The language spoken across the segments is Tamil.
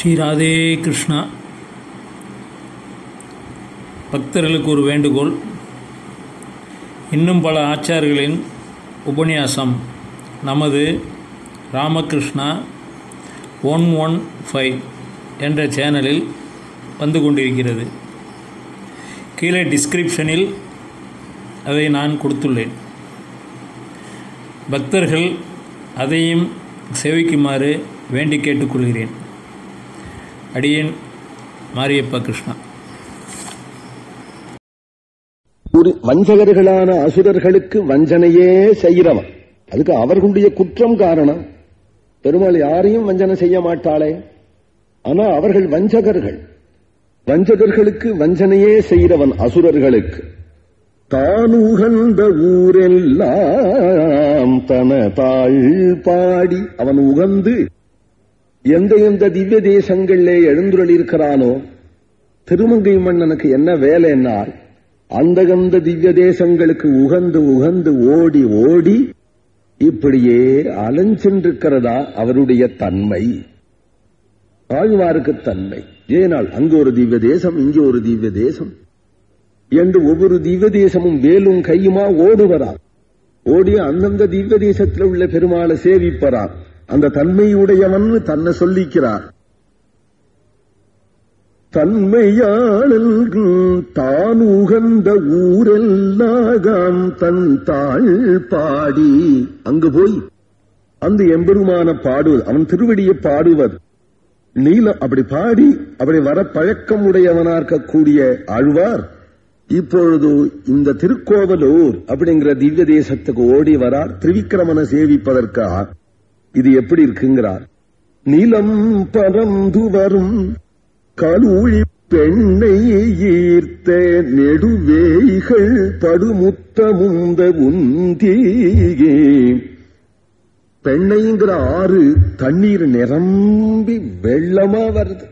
ஸ்ரீ ராதே கிருஷ்ணா பக்தர்களுக்கு ஒரு வேண்டுகோள் இன்னும் பல ஆச்சார்களின் உபன்யாசம் நமது ராமகிருஷ்ணா ஒன் ஒன் ஃபைவ் என்ற சேனலில் வந்து கொண்டிருக்கிறது கீழே டிஸ்கிரிப்ஷனில் அதை நான் கொடுத்துள்ளேன் பக்தர்கள் அதையும் சேவிக்குமாறு வேண்டி கேட்டுக்கொள்கிறேன் அடியேன் மாரியப்பா கிருஷ்ணா ஒரு வஞ்சகர்களான அசுரர்களுக்கு வஞ்சனையே செய்கிறவன் அதுக்கு அவர்களுடைய குற்றம் காரணம் பெருமாள் யாரையும் வஞ்சனை செய்ய மாட்டாளே ஆனா அவர்கள் வஞ்சகர்கள் வஞ்சகர்களுக்கு வஞ்சனையே செய்கிறவன் அசுரர்களுக்கு தான் உகந்த ஊரெல்லாம் தன தாழ் பாடி அவன் உகந்து எந்த எந்த திவ்ய தேசங்களிலே எழுந்துள்ளிருக்கிறானோ திருமங்கை மன்னனுக்கு என்ன வேலைன்னால் அந்த அந்த திவ்ய தேசங்களுக்கு உகந்து உகந்து ஓடி ஓடி இப்படியே அலைஞ்சென்றிருக்கிறதா அவருடைய தன்மை ஆழ்வாருக்கு தன்மை ஏனால் அங்கு ஒரு திவ்ய தேசம் இங்கே ஒரு திவ்ய தேசம் என்று ஒவ்வொரு திவ்ய தேசமும் வேலும் கையுமா ஓடுவரா ஓடி அந்தந்த திவ்ய தேசத்தில் உள்ள பெருமாளை சேவிப்பறார் அந்த தன்மையுடையவன் தன்னை சொல்லிக்கிறார் தன்மையாளல் தான் உகந்த ஊரெல்லாம் தன் தாழ் பாடி அங்கு போய் அந்த எம்பெருமான பாடுவது அவன் திருவடியை பாடுவது நீலம் அப்படி பாடி அப்படி வர பழக்கம் உடையவனா இருக்கக்கூடிய ஆழ்வார் இப்பொழுது இந்த திருக்கோவலூர் அப்படிங்கிற திவ்ய தேசத்துக்கு ஓடி வரார் திரிவிக்கிரமனை சேவிப்பதற்காக இது எப்படி இருக்குங்கிறார் நீலம் பறந்து வரும் கலூழி பெண்ணை ஈர்த்த நெடுவேய்கள் படுமுத்தமுந்த உந்தீகே பெண்ணைங்கிற ஆறு தண்ணீர் நிரம்பி வெள்ளமா வருது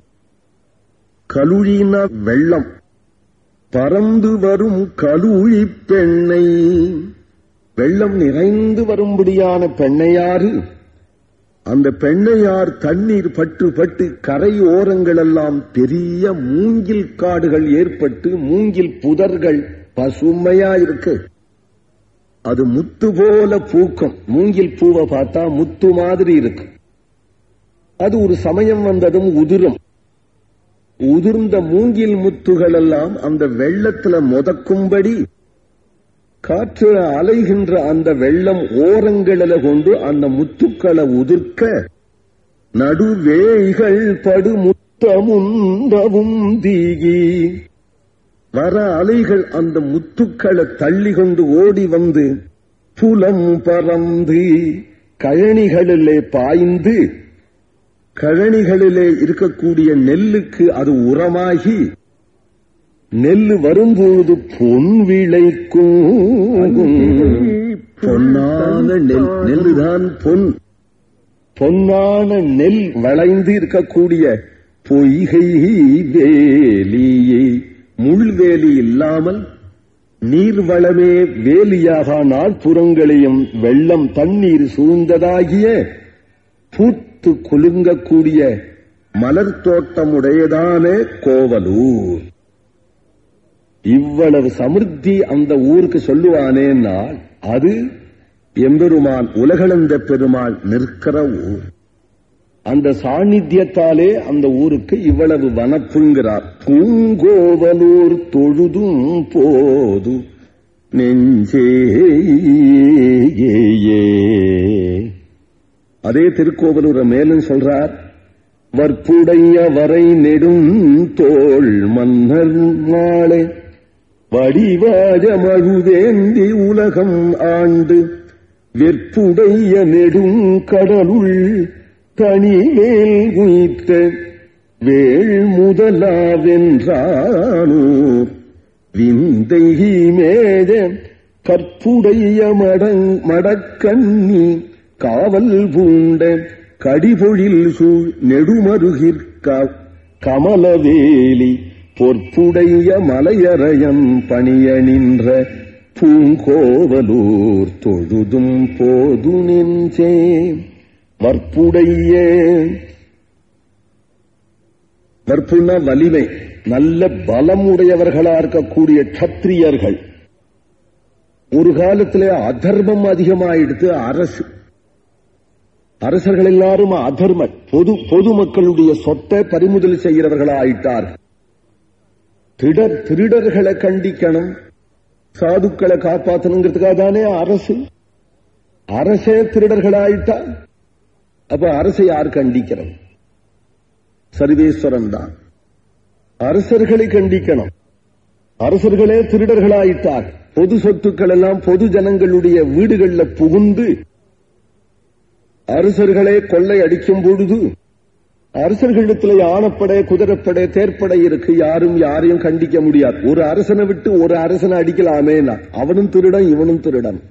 கலுழினா வெள்ளம் பறந்து வரும் கலுழி பெண்ணை வெள்ளம் நிறைந்து வரும்படியான பெண்ணையாறு அந்த பெண்ணையார் தண்ணீர் பட்டு பட்டு கரை ஓரங்களெல்லாம் பெரிய மூங்கில் காடுகள் ஏற்பட்டு மூங்கில் புதர்கள் பசுமையா இருக்கு அது முத்து போல பூக்கும் மூங்கில் பூவை பார்த்தா முத்து மாதிரி இருக்கு அது ஒரு சமயம் வந்ததும் உதிரும் உதிர்ந்த மூங்கில் முத்துகள் எல்லாம் அந்த வெள்ளத்துல முதக்கும்படி காற்று அலைகின்ற அந்த வெள்ளம் ஓரங்களில கொண்டு அந்த முத்துக்களை உதிர்க்க நடுவேய்கள் படு முத்தமுண்டவும் தீகி வர அலைகள் அந்த முத்துக்களை தள்ளி கொண்டு ஓடி வந்து புலம் பறந்து கழனிகளிலே பாய்ந்து கழனிகளிலே இருக்கக்கூடிய நெல்லுக்கு அது உரமாகி நெல்லு வரும்பொழுது பொன் விளைக்கும் பொன்னான நெல் நெல்லுதான் பொன் பொன்னான நெல் வளைந்து இருக்கக்கூடிய பொய்கை வேலியை முள்வேலி இல்லாமல் நீர்வளமே வேலியாக நாற்புறங்களையும் வெள்ளம் தண்ணீர் சூழ்ந்ததாகிய பூத்து குலுங்கக்கூடிய மலர் தோட்டமுடையதான கோவலூர் இவ்வளவு சமிருத்தி அந்த ஊருக்கு சொல்லுவானேனால் அது எம்பெருமான் உலகளந்த பெருமாள் நிற்கிற ஊர் அந்த சாநித்தியத்தாலே அந்த ஊருக்கு இவ்வளவு வனப்புங்கிறார் பூங்கோவலூர் தொழுதும் போது நெஞ்சே அதே திருக்கோவலூரை மேலும் சொல்றார் வற்புடைய வரை நெடும் தோள் மன்னர் மாளே வடிவாஜ மழுவேந்தி உலகம் ஆண்டு வெற்புடைய நெடும் கடலுள் தனிமேல் உயித்த வேள் முதலாவென்றானூர் விந்தைகி மேத கற்புடைய மடங் மடக்கண்ணி காவல் பூண்ட கடிபொழில் சூழ் நெடுமருகிற்க கமலவேலி பொற்புடைய மலையரையம் பணிய நின்ற பூங்கோவலூர் தொழுதும் போது நெஞ்சே வற்புடைய வற்புன்னா வலிமை நல்ல பலம் உடையவர்களா இருக்கக்கூடிய கத்திரியர்கள் ஒரு காலத்திலே அதர்மம் அதிகமாயிடுத்து அரசு அரசர்கள் எல்லாரும் அதர்ம பொது பொதுமக்களுடைய சொத்தை பறிமுதல் செய்கிறவர்களாயிட்டார் திருடர் திருடர்களை கண்டிக்கணும் சாதுக்களை காப்பாற்றணுங்கிறதுக்காக தானே அரசு அரசே திருடர்களாயிட்டா அப்ப அரசை யார் கண்டிக்கிறோம் சர்வேஸ்வரன் தான் அரசர்களை கண்டிக்கணும் அரசர்களே திருடர்களாயிட்டார் பொது சொத்துக்கள் எல்லாம் பொது ஜனங்களுடைய வீடுகள்ல புகுந்து அரசர்களே கொள்ளை அடிக்கும் பொழுது அரசர்களிடத்தில் ஆனப்படை குதிரைப்படை தேர்ப்படை இருக்கு யாரும் யாரையும் கண்டிக்க முடியாது ஒரு அரசனை விட்டு ஒரு அரசனை அடிக்கலாமேனா அவனும் திருடன் இவனும் திருடன்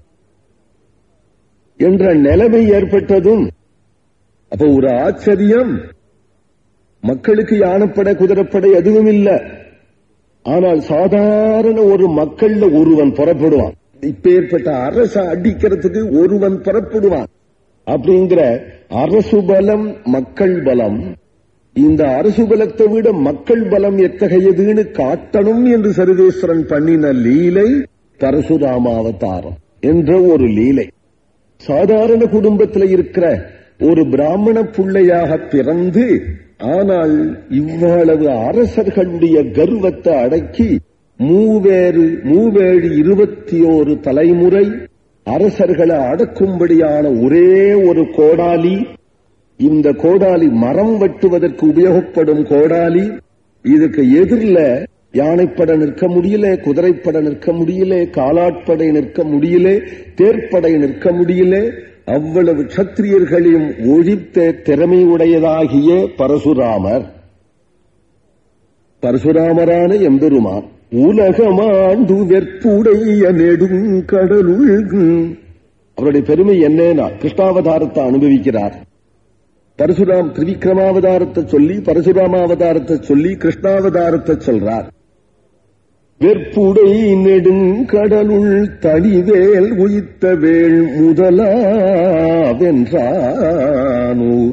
என்ற நிலைமை ஏற்பட்டதும் அப்ப ஒரு ஆச்சரியம் மக்களுக்கு யானப்படை குதிரைப்படை எதுவும் இல்ல ஆனால் சாதாரண ஒரு மக்கள்ல ஒருவன் புறப்படுவான் இப்ப ஏற்பட்ட அரச அடிக்கிறதுக்கு ஒருவன் புறப்படுவான் அப்படிங்கிற அரசு பலம் மக்கள் பலம் இந்த அரசு பலத்தை விட மக்கள் பலம் எத்தகையதுன்னு காட்டணும் என்று சர்வேஸ்வரன் பண்ணின லீலை பரசுராமாவதாரம் என்ற ஒரு லீலை சாதாரண குடும்பத்தில் இருக்கிற ஒரு பிராமண பிள்ளையாக பிறந்து ஆனால் இவ்வளவு அரசர்களுடைய கர்வத்தை அடக்கி மூவேறு மூவேழு இருபத்தி ஓரு தலைமுறை அரசர்களை அடக்கும்படியான ஒரே ஒரு கோடாலி இந்த கோடாலி மரம் வெட்டுவதற்கு உபயோகப்படும் கோடாலி இதுக்கு எதிரில் யானைப்படை நிற்க முடியல குதிரைப்படை நிற்க முடியல காலாட்படை நிற்க முடியல தேர்ப்படை நிற்க முடியல அவ்வளவு சத்திரியர்களையும் ஒழித்த திறமையுடையதாகிய பரசுராமர் பரசுராமரான எம்பெருமான் உலகமாண்டு வெற்புடைய நெடுங்கடலுள் அவருடைய பெருமை என்னன்னா கிருஷ்ணாவதாரத்தை அனுபவிக்கிறார் பரசுராம் திரிவிக்ரமாவதாரத்தை சொல்லி பரசுராமாவதாரத்தை சொல்லி கிருஷ்ணாவதாரத்தை சொல்றார் வெற்புடை நெடுங்கடலுள் தனிவேல் உயித்த வேள் முதலாவென்றானூர்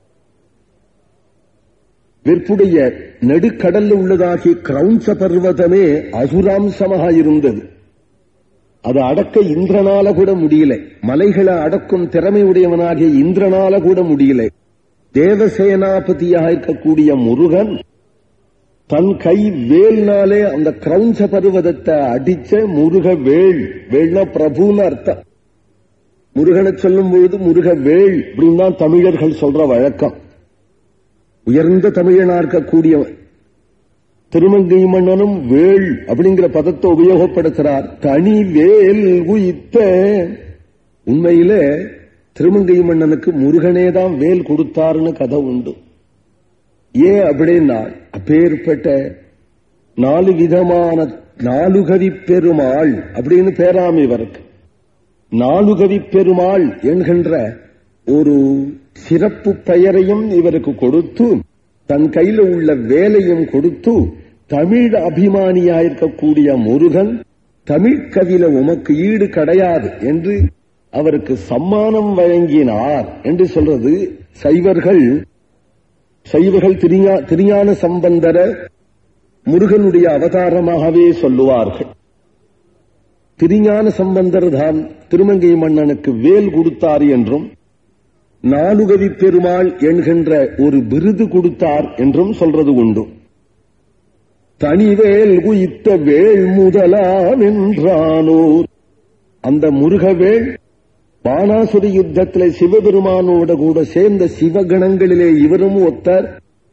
வெற்புடைய நெடுக்கடல்ல உள்ளதாகிய கிரௌஞ்ச பர்வதமே அசுராம்சமாக இருந்தது அது அடக்க இந்திரனால கூட முடியல மலைகளை அடக்கும் திறமை உடையவனாகிய இந்திரனால கூட முடியல தேவசேனாபதியாக இருக்கக்கூடிய முருகன் தன் கை வேல்னாலே அந்த கிரௌஞ்ச பருவதத்தை அடிச்ச முருக வேள் வேள்னா பிரபுன்னு அர்த்தம் முருகனை சொல்லும் பொழுது முருக வேள் அப்படின்னு தான் தமிழர்கள் சொல்ற வழக்கம் உயர்ந்த தமிழனா இருக்கக்கூடியவன் திருமங்கை மன்னனும் வேள் அப்படிங்கிற பதத்தை உபயோகப்படுத்துறார் தனி வேல் உயித்த உண்மையிலே திருமங்கை மன்னனுக்கு முருகனே தான் வேல் கொடுத்தாருன்னு கதை உண்டு ஏன் அப்படின்னா அப்பேற்பட்ட நாலு விதமான நாலுகவி பெருமாள் அப்படின்னு பேராம் இவருக்கு நாலுகவி பெருமாள் என்கின்ற ஒரு சிறப்பு பெயரையும் இவருக்கு கொடுத்து தன் கையில உள்ள வேலையும் கொடுத்து தமிழ் அபிமானியாயிருக்கக்கூடிய முருகன் தமிழ் கவில உமக்கு ஈடு கிடையாது என்று அவருக்கு சம்மானம் வழங்கினார் என்று சொல்றது சைவர்கள் சைவர்கள் திருஞான சம்பந்தர முருகனுடைய அவதாரமாகவே சொல்லுவார்கள் திருஞான சம்பந்தர் தான் திருமங்கை மன்னனுக்கு வேல் கொடுத்தார் என்றும் நாலுகவி பெருமாள் என்கின்ற ஒரு விருது கொடுத்தார் என்றும் சொல்றது உண்டு தனிவேல் குயித்த வேள் முதலாம் என்றானோர் அந்த முருகவேள் பானாசுரி யுத்தத்திலே சிவபெருமானோட கூட சேர்ந்த சிவகணங்களிலே இவரும் ஒத்தர்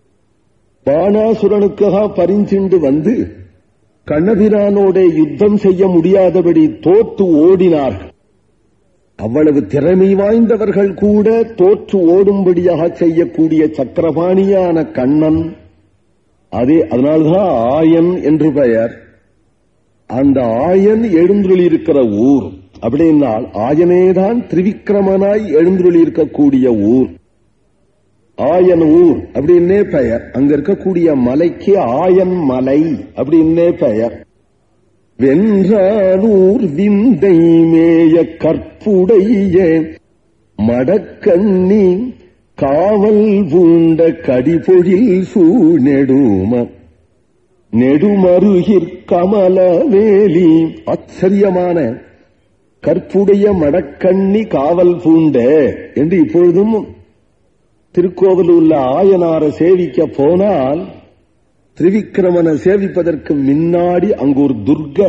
பானாசுரனுக்காக பரிஞ்சிண்டு வந்து கண்ணபிரானோட யுத்தம் செய்ய முடியாதபடி தோத்து ஓடினார்கள் அவ்வளவு திறமை வாய்ந்தவர்கள் கூட தோற்று ஓடும்படியாக செய்யக்கூடிய சக்கரபாணியான கண்ணன் அதே அதனால்தான் ஆயன் என்று பெயர் அந்த ஆயன் எழுந்துள்ளி இருக்கிற ஊர் அப்படின்னால் ஆயனேதான் திரிவிக்ரமனாய் எழுந்துள்ளி இருக்கக்கூடிய ஊர் ஆயன் ஊர் அப்படின்னே பெயர் அங்க இருக்கக்கூடிய மலைக்கு ஆயன் மலை அப்படின்னே பெயர் வென்றானூர் விந்தை மேய கற்புடைய மடக்கண்ணி காவல் பூண்ட கடிபொழில் சூநெடும நெடுமருகிற் கமலவேலி ஆச்சரியமான கற்புடைய மடக்கண்ணி காவல் பூண்ட என்று இப்பொழுதும் திருக்கோவிலுள்ள ஆயனார சேவிக்க போனால் திரிவிக்கிரமனை சேவிப்பதற்கு முன்னாடி அங்கு ஒரு துர்க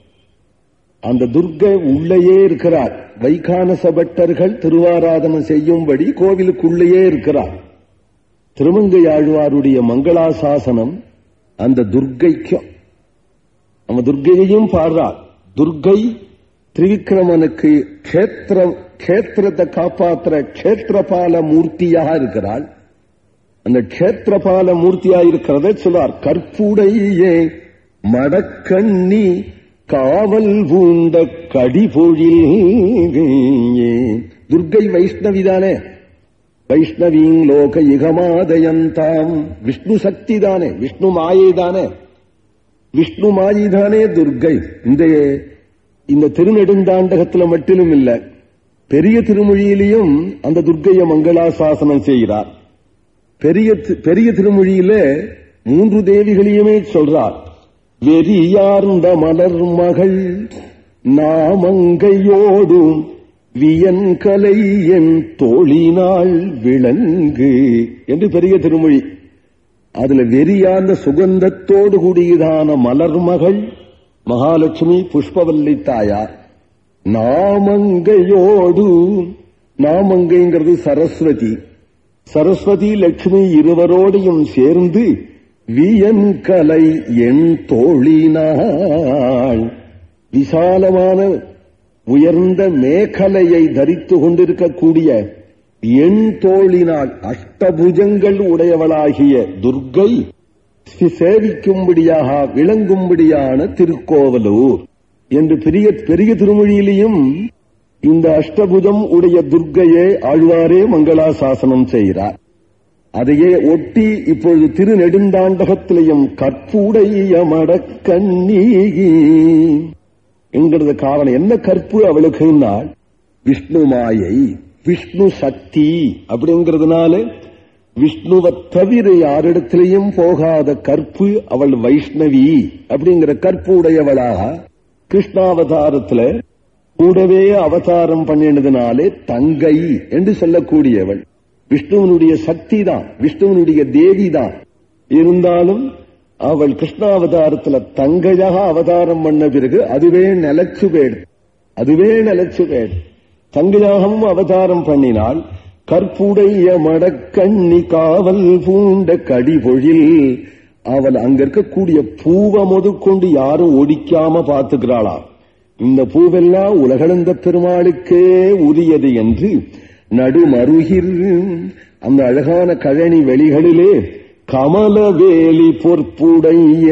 அந்த துர்க உள்ளேயே இருக்கிறார் வைகானச பட்டர்கள் திருவாராதனை செய்யும்படி கோவிலுக்குள்ளேயே இருக்கிறார் திருமங்கை ஆழ்வாருடைய மங்களாசாசனம் அந்த துர்க்கைக்கும் நம்ம துர்க்கையையும் பாடுறார் துர்க்கை திரிவிக்ரமனுக்கு கஷேத்திரம் கஷேத்திரத்தை காப்பாற்றுற கஷேத்திரபால மூர்த்தியாக இருக்கிறாள் அந்த கஷேத்திரபால மூர்த்தியா இருக்கிறத சொல்றார் கற்புடையே மடக்கண்ணி காவல் பூண்ட கடிபொழில் துர்க்கை வைஷ்ணவிதானே வைஷ்ணவீங் லோக யுகமாதயந்தாம் விஷ்ணு சக்தி தானே விஷ்ணு மாயை தானே விஷ்ணு மாயை தானே துர்க்கை இந்த இந்த திருநெடுந்தாண்டகத்துல மட்டிலும் இல்ல பெரிய திருமொழியிலையும் அந்த துர்க்கைய மங்களாசாசனம் செய்கிறார் பெரிய பெரிய திருமொழியில மூன்று தேவிகளையுமே சொல்றார் வெறியார்ந்த மலர் மகள் நாமங்கையோடும் வியன்கலை என் தோழினாள் விளங்கு என்று பெரிய திருமொழி அதுல வெறியார்ந்த சுகந்தத்தோடு கூடியதான மலர் மகள் மகாலட்சுமி புஷ்பவல்லி தாயார் நாமங்கையோடு நாமங்கைங்கிறது சரஸ்வதி சரஸ்வதி லட்சுமி இருவரோடையும் சேர்ந்து வியன் கலை என் தோழினாள் விசாலமான உயர்ந்த மேகலையை தரித்து கொண்டிருக்கக்கூடிய என் தோழினாள் அஷ்டபுஜங்கள் உடையவளாகிய துர்க்கை சேவிக்கும்படியாக விளங்கும்படியான திருக்கோவலூர் என்று பெரிய பெரிய திருமொழியிலையும் இந்த அஷ்டபுஜம் உடைய துர்க்கையே ஆழ்வாரே மங்களாசாசனம் செய்கிறார் அதையே ஒட்டி இப்பொழுது திருநெடுந்தாண்டகத்திலையும் கற்புடைய மடக்கண்ணீ என்கிறது காரணம் என்ன கற்பு அவளுக்குனால் விஷ்ணு மாயை விஷ்ணு சக்தி அப்படிங்கிறதுனால விஷ்ணுவை தவிர யாரிடத்திலையும் போகாத கற்பு அவள் வைஷ்ணவி அப்படிங்கிற கற்பு உடையவளாக கிருஷ்ணாவதாரத்துல கூடவே அவதாரம் பண்ணினதுனாலே தங்கை என்று சொல்லக்கூடியவள் விஷ்ணுவனுடைய சக்தி தான் விஷ்ணுவனுடைய தேவி தான் இருந்தாலும் அவள் கிருஷ்ணாவதாரத்துல தங்கையாக அவதாரம் பண்ண பிறகு அதுவே நிலச்சு பேடு அதுவே நிலச்சு பேடு தங்கையாகவும் அவதாரம் பண்ணினால் கற்புடைய மடக்கண்ணி காவல் பூண்ட கடிபொழில் அவள் அங்க இருக்கக்கூடிய பூவை முதற்கொண்டு யாரும் ஒடிக்காம பார்த்துக்கிறாளா இந்த பூவெல்லாம் உலகளந்த பெருமாளுக்கே உரியது என்று நடுமருகில் அந்த அழகான கழனி வெளிகளிலே கமலவேலி பொற்புடைய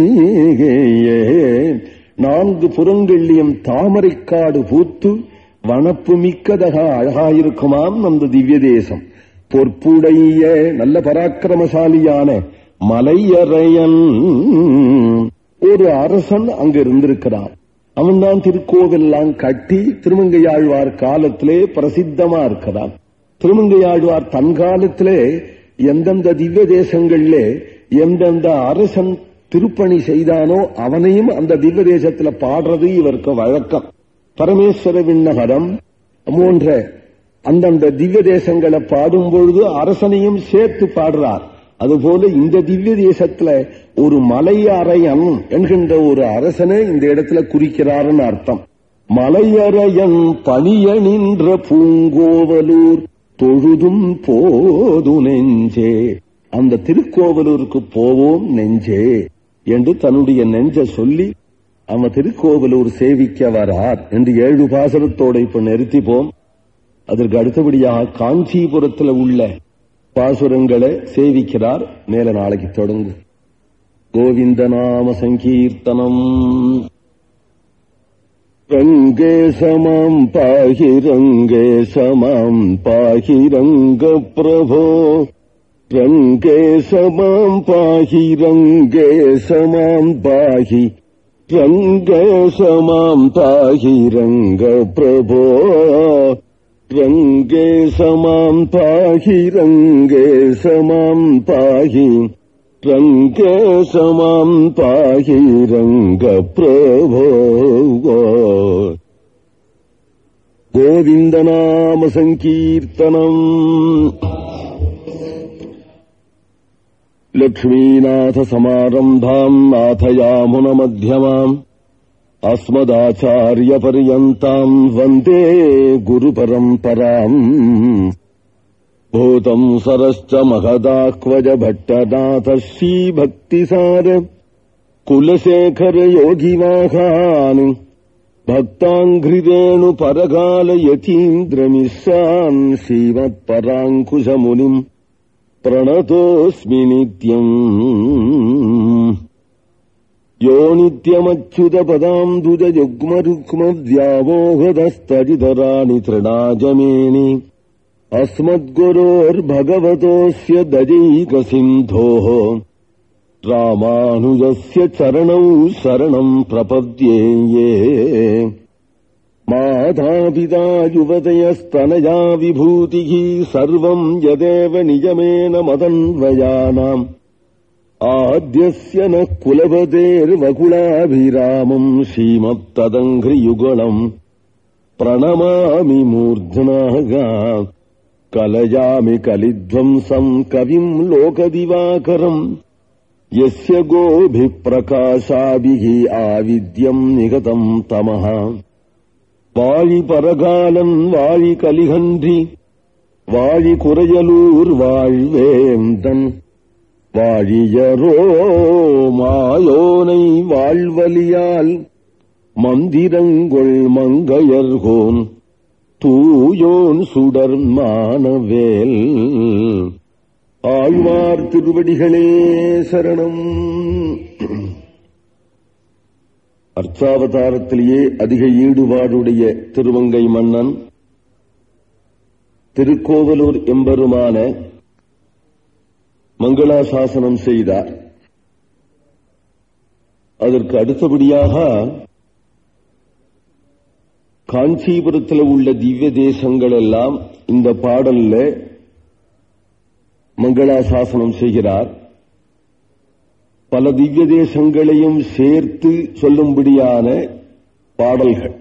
நான்கு புறங்கள்ளியும் தாமரைக்காடு பூத்து வனப்பு மிக்கதக அழகாயிருக்குமாம் அந்த திவ்ய தேசம் பொற்புடைய நல்ல பராக்கிரமசாலியான மலையறையன் ஒரு அரசன் அங்க இருந்திருக்கிறான் அவன்தான் திருக்கோவில்லாம் கட்டி திருமங்கையாழ்வார் காலத்திலே பிரசித்தமா இருக்கிறான் திருமங்கையாழ்வார் தன் காலத்திலே எந்தெந்த திவ்ய தேசங்களிலே எந்தெந்த அரசன் திருப்பணி செய்தானோ அவனையும் அந்த திவ்ய தேசத்துல பாடுறது இவருக்கு வழக்கம் பரமேஸ்வர விண்ணகரம் போன்ற அந்தந்த திவ்ய தேசங்களை பாடும் பொழுது அரசனையும் சேர்த்து பாடுறார் அதுபோல இந்த திவ்ய தேசத்துல ஒரு மலையறையன் என்கின்ற ஒரு அரசனை இந்த இடத்துல குறிக்கிறார்னு அர்த்தம் மலையறையன் பணிய நின்ற பூங்கோவலூர் தொழுதும் போது நெஞ்சே அந்த திருக்கோவலூருக்கு போவோம் நெஞ்சே என்று தன்னுடைய நெஞ்ச சொல்லி அவன் திருக்கோவலூர் சேவிக்க வரார் என்று ஏழு பாசனத்தோட இப்ப நிறுத்திப்போம் அதற்கு அடுத்தபடியாக காஞ்சிபுரத்தில் உள்ள பாசுரங்களை சேவிக்கிறார் மேல நாளைக்கு தொடங்கும் கோவிந்த நாம சங்கீர்த்தனம் ரங்கே சமாம் பாகி ரங்கே சமாம் பாகி ரங்க பிரபோ ரங்கே சமாம் பாகி ரங்கே சமாம் பாகி ரங்க சமாம் பாகி ரங்க பிரபோ रङ्गे समाम् पाहि रङ्गे समाम् पाहि रङ्गे समाम् पाहि रङ्गप्रभो गोविन्दनामसङ्कीर्तनम् लक्ष्मीनाथसमारम्भाम् नाथयामुनमध्यमाम् अस्मदाचार्यपर्यन्ताम् वन्दे गुरुपरम्पराम् भूतम् सरश्च महदाह्वज भट्टनाथः श्रीभक्तिसार कुलशेखर योगिवाहान् भक्ताङ्घ्रिरेणुपरकालयतीन्द्रमिश्रान् श्रीमत्पराङ्कुशमुनिम् प्रणतोऽस्मि नित्यम् यो नित्यमच्युतपदाम्बुजयुग्मरुक्मव्यामोहदस्तरितराणि तृणाजमेनि अस्मद्गुरोर्भगवतोऽस्य दजैकसिन्धोः रामानुजस्य चरणौ शरणम् प्रपद्ये ये मातापिता युवतयस्तनया विभूतिः सर्वम् यदेव निजमेन मदन्वयानाम् आद्यस्य नः कुलपतेर्वकुलाभिरामम् श्रीमत्तदङ्घ्रियुगलम् प्रणमामि मूर्ध्नागा कलयामि कलिध्वंसम् कविम् लोकदिवाकरम् यस्य गोभिः प्रकाशाभिः आविद्यम् निगतम् तमः வாழிபரகாலன் வாழி கலிகன்றி வாழி குறையலூர் வாழ்வேந்தன் வாழியரோ மாயோனை வாழ்வலியால் மந்திரங்கொள் மங்கையர்கோன் தூயோன் சுடர் மானவேல் ஆழ்வார் திருவடிகளே சரணம் அர்ச்சாவதாரத்திலேயே அதிக ஈடுபாடுடைய திருவங்கை மன்னன் திருக்கோவலூர் எம்பெருமான மங்களாசாசனம் செய்தார் அதற்கு அடுத்தபடியாக காஞ்சிபுரத்தில் உள்ள திவ்ய தேசங்கள் எல்லாம் இந்த பாடல்ல மங்களாசாசனம் செய்கிறார் பல திவ்ய தேசங்களையும் சேர்த்து சொல்லும்படியான பாடல்கள்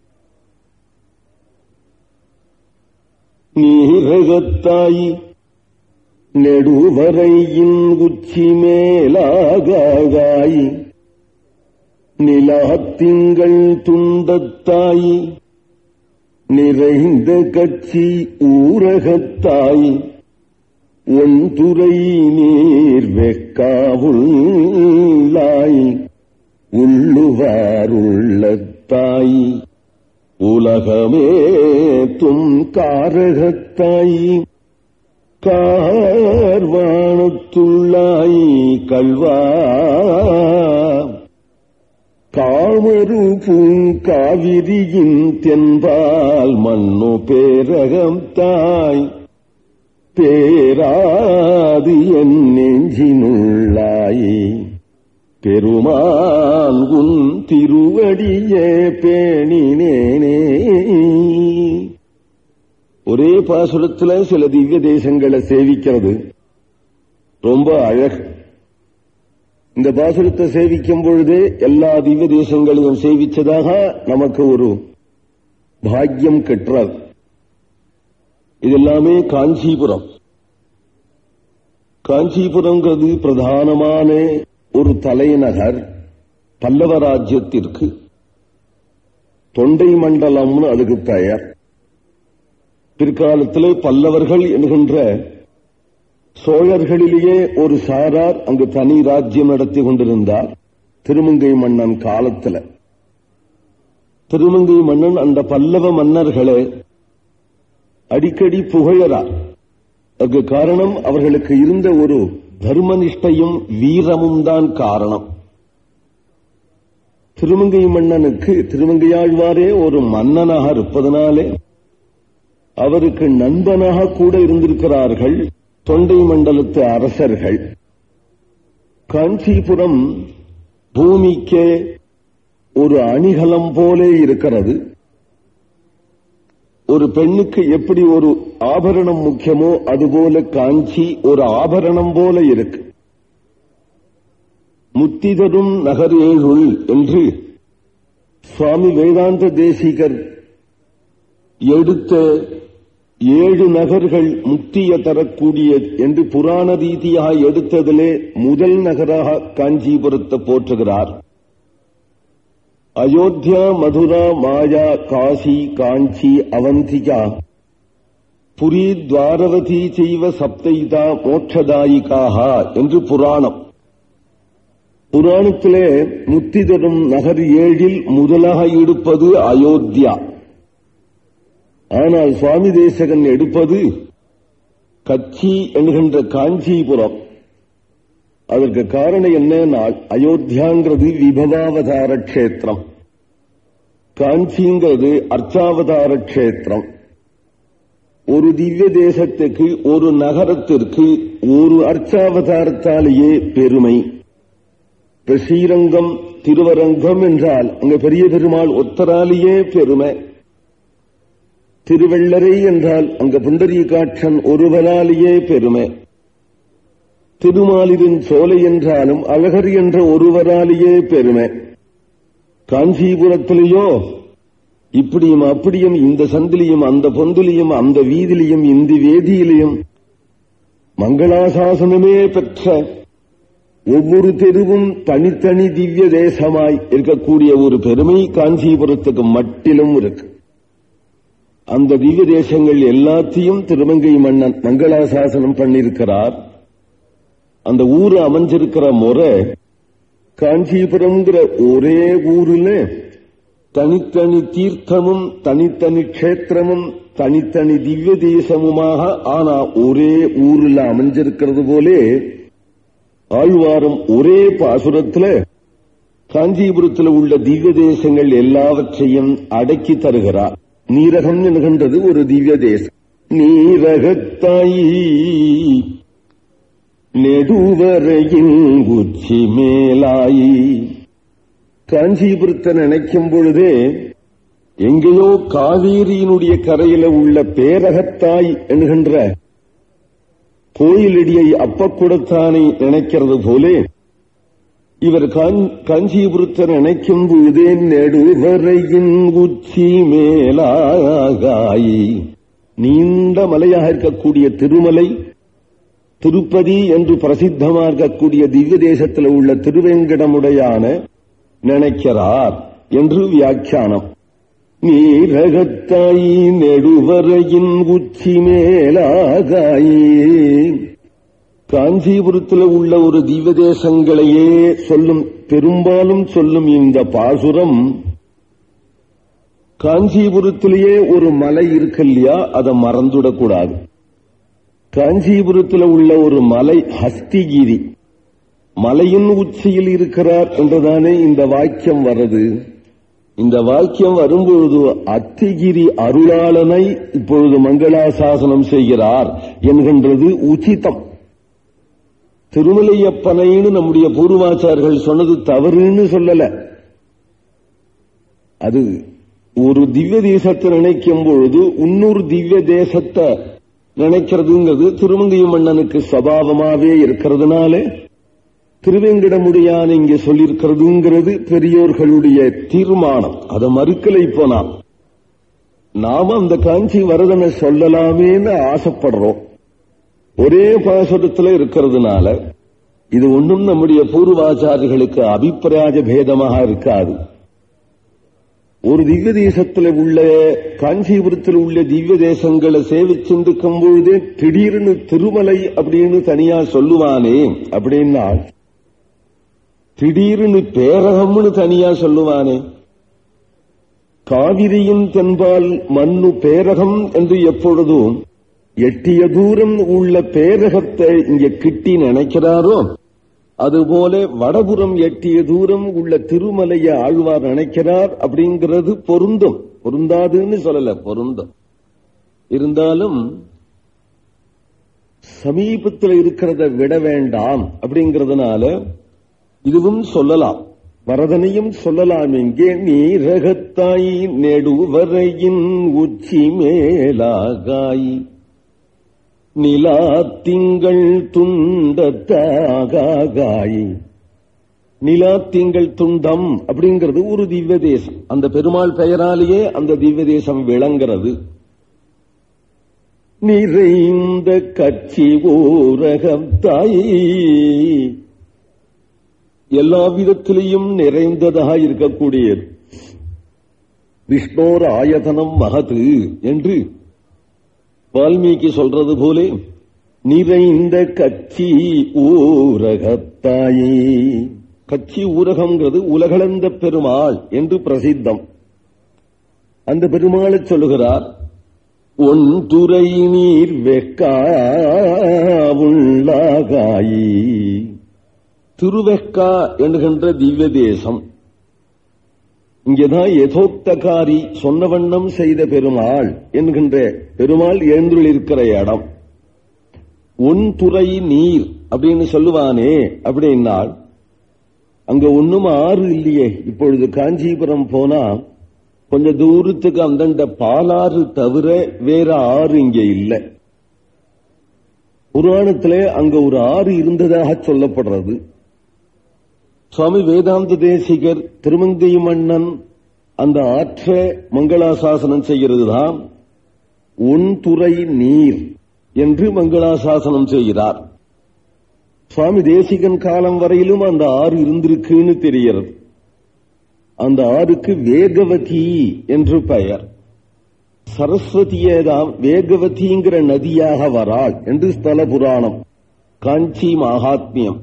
நீரகத்தாய் நெடுவரையின் உச்சி மேலாகாய் நிலாத்திங்கள் துண்டத்தாய் நிறைந்த கட்சி ஊரகத்தாய் ஒன்துறை நீர் வெக்காவுள்ளாய் உள்ளுவாருள்ளத்தாய் உலகமே தும் காரகத்தாய் கார்வானத்துள்ளாய் கல்வா காமரு பூங்காவிரியின் தென்பால் மண்ணு பேரகம் தாய் பேராது என் நெஞ்சினுள்ளாயே பெருமான் உன் திருவடியே பேணினேனே ஒரே பாசுரத்துல சில திவ்ய தேசங்களை சேவிக்கிறது ரொம்ப அழகு இந்த பாசுரத்தை சேவிக்கும் பொழுதே எல்லா திவ்ய தேசங்களையும் சேவிச்சதாக நமக்கு ஒரு பாக்கியம் கெட்டுறது இதெல்லாமே காஞ்சிபுரம் காஞ்சிபுரங்கிறது பிரதானமான ஒரு தலைநகர் பல்லவ ராஜ்யத்திற்கு தொண்டை மண்டலம்னு அதுக்கு பெயர் பிற்காலத்திலே பல்லவர்கள் என்கின்ற சோழர்களிலேயே ஒரு சாரார் அங்கு தனி ராஜ்யம் நடத்தி கொண்டிருந்தார் திருமங்கை மன்னன் காலத்தில் திருமங்கை மன்னன் அந்த பல்லவ மன்னர்களை அடிக்கடி புகழறார் அதற்கு காரணம் அவர்களுக்கு இருந்த ஒரு தர்மனிஷ்டையும் வீரமும் தான் காரணம் திருமங்கை மன்னனுக்கு திருமங்கையாழ்வாரே ஒரு மன்னனாக இருப்பதனாலே அவருக்கு நண்பனாக கூட இருந்திருக்கிறார்கள் தொண்டை மண்டலத்து அரசர்கள் காஞ்சிபுரம் பூமிக்கே ஒரு அணிகலம் போலே இருக்கிறது ஒரு பெண்ணுக்கு எப்படி ஒரு ஆபரணம் முக்கியமோ அதுபோல காஞ்சி ஒரு ஆபரணம் போல இருக்கு முத்திதரும் நகர் ஏழுள் என்று சுவாமி வேதாந்த தேசிகர் எடுத்த ஏழு நகர்கள் முக்திய தரக்கூடிய என்று புராண ரீதியாக எடுத்ததிலே முதல் நகராக காஞ்சிபுரத்தை போற்றுகிறார் அயோத்தியா மதுரா மாயா காசி காஞ்சி அவந்திகா புரி துவாரவதி செய்வ சப்தைதா மோட்சதாயிகாக என்று புராணம் புராணத்திலே முத்தி தரும் நகர் ஏழில் முதலாக எடுப்பது அயோத்தியா ஆனால் சுவாமி தேசகன் எடுப்பது கச்சி என்கின்ற காஞ்சிபுரம் அதற்கு காரணம் என்னன்னா அயோத்தியாங்கிறது விபவாவதார கஷேத்திரம் காஞ்சிங்கிறது அர்ச்சாவதார கஷேத்திரம் ஒரு திவ்ய தேசத்துக்கு ஒரு நகரத்திற்கு ஒரு அர்ச்சாவதாரத்தாலேயே பெருமை இப்ப ஸ்ரீரங்கம் திருவரங்கம் என்றால் அங்க பெரிய பெருமாள் ஒத்தராலேயே பெருமை திருவள்ளரை என்றால் அங்க புண்டரீகாட்சன் ஒருவராலேயே பெருமை திருமாலிரின் சோலை என்றாலும் அழகர் என்ற ஒருவராலேயே பெருமை காஞ்சிபுரத்திலேயோ இப்படியும் அப்படியும் இந்த சந்திலையும் அந்த பொந்திலையும் அந்த வீதிலையும் இந்த வேதியிலையும் மங்களாசாசனமே பெற்ற ஒவ்வொரு தெருவும் தனித்தனி திவ்ய தேசமாய் இருக்கக்கூடிய ஒரு பெருமை காஞ்சிபுரத்துக்கு மட்டிலும் இருக்கு அந்த திவ்ய தேசங்கள் எல்லாத்தையும் திருமங்கை மன்னன் மங்களாசாசனம் பண்ணியிருக்கிறார் அந்த ஊரு அமைஞ்சிருக்கிற முறை காஞ்சிபுரம்ங்கிற ஒரே ஊரில் தனித்தனி தீர்த்தமும் தனித்தனி க்ஷேத்திரமும் தனித்தனி திவ்ய தேசமுமாக ஆனா ஒரே ஊரில் அமைஞ்சிருக்கிறது போலே ஆழ்வாரம் ஒரே பாசுரத்தில் காஞ்சிபுரத்தில் உள்ள திவ்ய தேசங்கள் எல்லாவற்றையும் அடக்கி தருகிறார் நீரகம் என்கின்றது ஒரு திவ்ய தேசம் நீரகத்தாயி நெடுவரையின் உச்சி மேலாயி காஞ்சிபுரத்தை நினைக்கும் பொழுதே எங்கேயோ காவேரியினுடைய கரையில உள்ள பேரகத்தாய் என்கின்ற கோயிலடியை அப்பக்குடத்தானை நினைக்கிறது போலே இவர் காஞ்சிபுரத்தை நினைக்கும் பொழுதே நெடுவரையின் உச்சி மேலாகாயி நீண்ட மலையாக இருக்கக்கூடிய திருமலை திருப்பதி என்று பிரசித்தமாக இருக்கக்கூடிய திவ்ய தேசத்தில் உள்ள திருவேங்கடமுடையான நினைக்கிறார் என்று வியாக்கியானம் நீரகத்தாயி நெடுவரையின் உச்சி மேலாகாயே காஞ்சிபுரத்தில் உள்ள ஒரு திவ்ய தேசங்களையே சொல்லும் பெரும்பாலும் சொல்லும் இந்த பாசுரம் காஞ்சிபுரத்திலேயே ஒரு மலை இருக்கு இல்லையா அதை மறந்துடக்கூடாது காஞ்சிபுரத்தில் உள்ள ஒரு மலை ஹஸ்திகிரி மலையின் உச்சியில் இருக்கிறார் என்றுதானே இந்த வாக்கியம் வருது இந்த வாக்கியம் வரும்பொழுது அத்திகிரி அருளாளனை இப்பொழுது மங்களாசாசனம் செய்கிறார் என்கின்றது உச்சிதம் திருமலையப்பனைன்னு நம்முடைய பூர்வாச்சார்கள் சொன்னது தவறுன்னு சொல்லல அது ஒரு திவ்ய தேசத்தை நினைக்கும் பொழுது இன்னொரு திவ்ய தேசத்தை நினைக்கிறதுங்கிறது திருமங்கை மன்னனுக்கு சபாவமாவே இருக்கிறதுனால திருவேங்கடமுடியான் இங்க சொல்லியிருக்கிறதுங்கிறது பெரியோர்களுடைய தீர்மானம் அதை மறுக்கலை இப்போ நாம் நாம அந்த காஞ்சி வரதனை சொல்லலாமேன்னு ஆசைப்படுறோம் ஒரே பாசுரத்தில் இருக்கிறதுனால இது ஒன்றும் நம்முடைய பூர்வாச்சாரிகளுக்கு அபிப்பிராய பேதமாக இருக்காது ஒரு திவ்ய தேசத்தில் உள்ள காஞ்சிபுரத்தில் உள்ள திவ்ய தேசங்களை சேவை சிந்திக்கும் பொழுதே திடீர்னு திருமலை அப்படின்னு தனியா சொல்லுவானே அப்படின்னா திடீர்னு பேரகம்னு தனியா சொல்லுவானே காவிரியின் தென்பால் மண்ணு பேரகம் என்று எப்பொழுதும் எட்டிய தூரம் உள்ள பேரகத்தை இங்க கிட்டி நினைக்கிறாரோ அதுபோல வடபுறம் எட்டிய தூரம் உள்ள திருமலையை ஆழ்வார் நினைக்கிறார் அப்படிங்கிறது பொருந்தும் பொருந்தாதுன்னு சொல்லல பொருந்தும் இருந்தாலும் சமீபத்தில் இருக்கிறத விட வேண்டாம் அப்படிங்கறதுனால இதுவும் சொல்லலாம் வரதனையும் சொல்லலாம் எங்கே நீரகத்தாய் நெடுவரையின் உச்சி மேலாகாய் நிலா திங்கள் துண்டத்தாகாய் நிலா திங்கள் துண்டம் அப்படிங்கிறது ஒரு திவ்ய தேசம் அந்த பெருமாள் பெயராலேயே அந்த திவ்ய தேசம் விளங்கிறது நிறைந்த கட்சி ஊரகம் தாய் எல்லா விதத்திலையும் நிறைந்ததாக இருக்கக்கூடியது விஷ்ணோர் ஆயதனம் மகது என்று வால்மீகி சொல்றது போல நிறைந்த கட்சி ஊரகத்தாயே கட்சி ஊரகம்ங்கிறது உலகளந்த பெருமாள் என்று பிரசித்தம் அந்த பெருமாளை சொல்லுகிறார் ஒன் துறை நீர் வெக்காவுள்ளாகாயி திருவெக்கா என்கின்ற திவ்ய தேசம் இங்கேதான் யதோக்தகாரி சொன்ன வண்ணம் செய்த பெருமாள் என்கின்ற பெருமாள் எழுந்துள்ளிருக்கிற இடம் ஒன் துறை நீர் அப்படின்னு சொல்லுவானே அப்படின்னால் அங்க ஒண்ணும் ஆறு இல்லையே இப்பொழுது காஞ்சிபுரம் போனா கொஞ்ச தூரத்துக்கு அந்தண்ட பாலாறு தவிர வேற ஆறு இங்க இல்லை புராணத்திலே அங்க ஒரு ஆறு இருந்ததாக சொல்லப்படுறது சுவாமி வேதாந்த தேசிகர் திருமங்கை மன்னன் அந்த ஆற்ற மங்களாசாசனம் செய்கிறது தான் உன் துறை நீர் என்று மங்களாசாசனம் செய்கிறார் சுவாமி தேசிகன் காலம் வரையிலும் அந்த ஆறு இருந்திருக்குன்னு தெரிகிறது அந்த ஆறுக்கு வேகவதி என்று பெயர் சரஸ்வதியேதான் வேகவதிங்கிற நதியாக வராள் என்று ஸ்தல புராணம் காஞ்சி மகாத்மியம்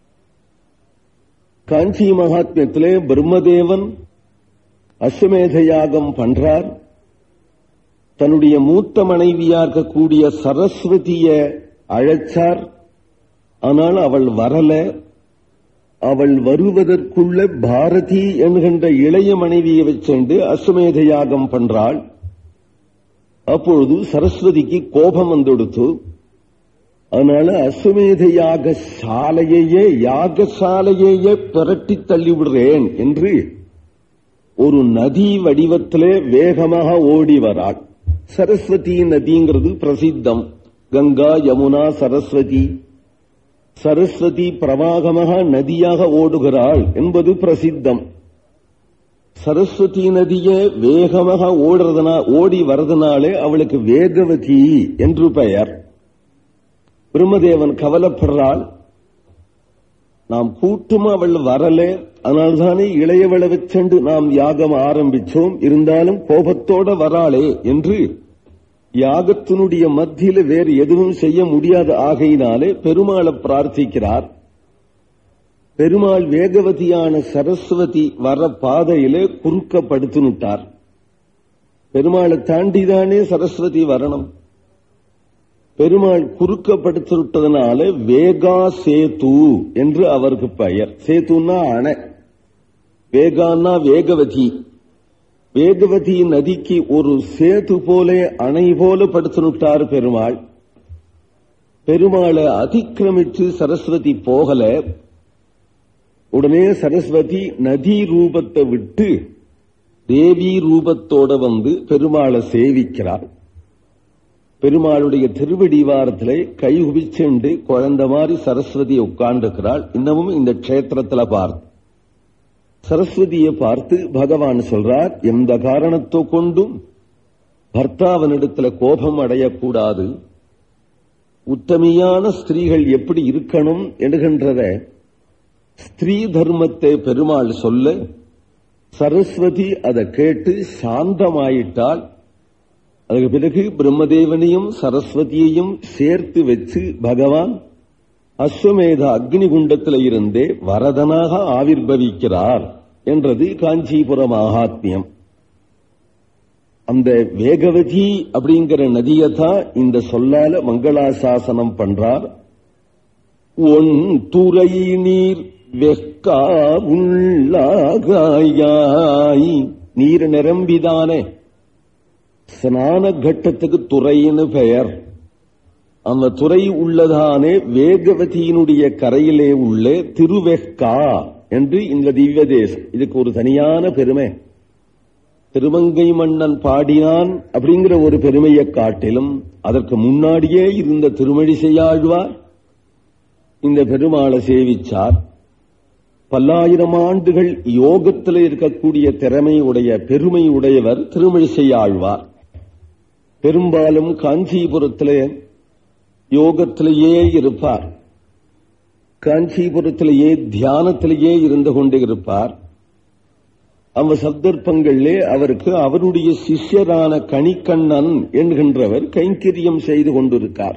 காஞ்சி மகாத்மியத்திலே பிரம்மதேவன் அஸ்வமேத யாகம் பண்றார் தன்னுடைய மூத்த மனைவியா இருக்கக்கூடிய சரஸ்வதிய அழைச்சார் ஆனால் அவள் வரல அவள் வருவதற்குள்ள பாரதி என்கின்ற இளைய மனைவியை வச்சுண்டு அஸ்வமேத யாகம் பண்றாள் அப்பொழுது சரஸ்வதிக்கு கோபம் வந்துடுத்து அதனால அஸ்வமேத யாக சாலையையே யாகசாலையையே புரட்டி தள்ளிவிடுறேன் என்று ஒரு நதி வடிவத்திலே வேகமாக ஓடி வராள் சரஸ்வதி நதிங்கிறது பிரசித்தம் கங்கா யமுனா சரஸ்வதி சரஸ்வதி பிரவாகமாக நதியாக ஓடுகிறாள் என்பது பிரசித்தம் சரஸ்வதி நதியே வேகமாக ஓடுறதுனா ஓடி வரதுனாலே அவளுக்கு வேகவதி என்று பெயர் பிரம்மதேவன் கவலைப்படுறாள் நாம் கூட்டும் அவள் வரல அதனால்தானே இளையவளை வச்சென்று நாம் யாகம் ஆரம்பிச்சோம் இருந்தாலும் கோபத்தோட வராளே என்று யாகத்தினுடைய மத்தியில வேறு எதுவும் செய்ய முடியாத ஆகையினாலே பெருமாளை பிரார்த்திக்கிறார் பெருமாள் வேகவதியான சரஸ்வதி வர பாதையிலே குறுக்கப்படுத்தினுட்டார் பெருமாளை தாண்டிதானே சரஸ்வதி வரணும் பெருமாள் குறுக்கப்படுத்திவிட்டதுனால வேகா சேது என்று அவருக்கு பெயர் சேத்துன்னா அணை வேகான்னா வேகவதி வேகவதி நதிக்கு ஒரு சேது போல அணை போல படுத்தினுட்டார் பெருமாள் பெருமாளை அதிக்கிரமிச்சு சரஸ்வதி போகல உடனே சரஸ்வதி நதி ரூபத்தை விட்டு தேவி ரூபத்தோட வந்து பெருமாளை சேவிக்கிறார் பெருமாளுடைய திருவடிவாரத்திலே கை குபிச்சுண்டு குழந்தை மாதிரி சரஸ்வதியை உட்கார்ந்துக்கிறாள் இன்னமும் இந்த க்ஷேத்திரத்துல பார்த்து சரஸ்வதியை பார்த்து பகவான் சொல்றார் எந்த காரணத்தை கொண்டும் பர்த்தாவனிடத்துல கோபம் அடையக்கூடாது உத்தமையான ஸ்திரீகள் எப்படி இருக்கணும் என்கின்றத ஸ்திரீ தர்மத்தை பெருமாள் சொல்ல சரஸ்வதி அதை கேட்டு சாந்தமாயிட்டால் அதுக்கு பிறகு பிரம்மதேவனையும் சரஸ்வதியையும் சேர்த்து வச்சு பகவான் அஸ்வமேத அக்னி குண்டத்தில் இருந்தே வரதனாக ஆவிர்பவிக்கிறார் என்றது காஞ்சிபுர மகாத்மியம் அந்த வேகவதி அப்படிங்கிற நதியத்தான் இந்த சொல்லால மங்களாசாசனம் பண்றார் ஒன் துறை நீர் வெக்கா உள்ளாகாய் நீர் நிரம்பிதானே ஸ்நான கட்டத்துக்கு துறைன்னு பெயர் அந்த துறை உள்ளதானே வேகவதியினுடைய கரையிலே உள்ள திருவெக்கா என்று இந்த திவ்ய தேசம் இதுக்கு ஒரு தனியான பெருமை திருமங்கை மன்னன் பாடினான் அப்படிங்கிற ஒரு பெருமையை காட்டிலும் அதற்கு முன்னாடியே இருந்த திருமழிசையாழ்வார் இந்த பெருமாளை சேவிச்சார் பல்லாயிரம் ஆண்டுகள் யோகத்தில் இருக்கக்கூடிய திறமை உடைய பெருமை உடையவர் திருமழிசையாழ்வார் பெரும்பாலும் காஞ்சிபுரத்திலே யோகத்திலேயே இருப்பார் காஞ்சிபுரத்திலேயே தியானத்திலேயே இருந்து கொண்டு இருப்பார் அந்த சந்தர்ப்பங்களிலே அவருக்கு அவருடைய சிஷ்யரான கணிக்கண்ணன் என்கின்றவர் கைங்கரியம் செய்து கொண்டிருக்கார்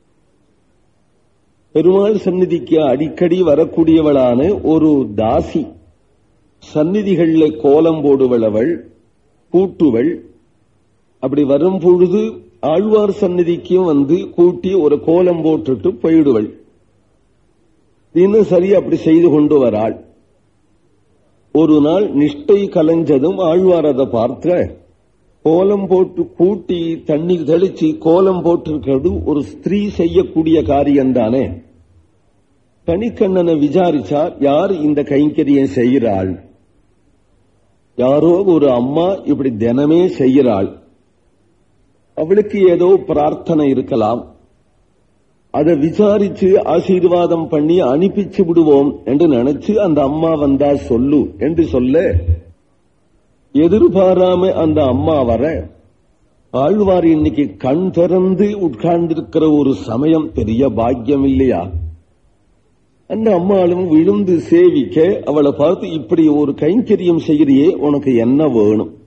பெருமாள் சந்நிதிக்கு அடிக்கடி வரக்கூடியவளான ஒரு தாசி சந்நிதிகளில் கோலம் போடுவள் அவள் கூட்டுவள் அப்படி வரும் பொழுது ஆழ்வார் சந்நிதிக்கும் வந்து கூட்டி ஒரு கோலம் போட்டுட்டு போயிடுவள் தினசரி அப்படி செய்து கொண்டு வராள் ஒரு நாள் நிஷ்டை கலைஞ்சதும் ஆழ்வார் அதை பார்த்த கோலம் போட்டு கூட்டி தண்ணீர் தெளிச்சு கோலம் போட்டிருக்கிறது ஒரு ஸ்திரீ செய்யக்கூடிய காரியம் தானே கணிக்கண்ணனை விசாரிச்சா யார் இந்த கைங்கரியம் செய்கிறாள் யாரோ ஒரு அம்மா இப்படி தினமே செய்கிறாள் அவளுக்கு ஏதோ பிரார்த்தனை இருக்கலாம் அதை விசாரிச்சு ஆசீர்வாதம் பண்ணி அனுப்பிச்சு விடுவோம் என்று நினைச்சு அந்த அம்மா வந்தா சொல்லு என்று சொல்ல எதிர்பாராம அந்த அம்மா வர ஆழ்வார் இன்னைக்கு கண் திறந்து உட்கார்ந்திருக்கிற ஒரு சமயம் பெரிய பாக்கியம் இல்லையா அந்த அம்மாளும் விழுந்து சேவிக்க அவளை பார்த்து இப்படி ஒரு கைங்கரியம் செய்கிறியே உனக்கு என்ன வேணும்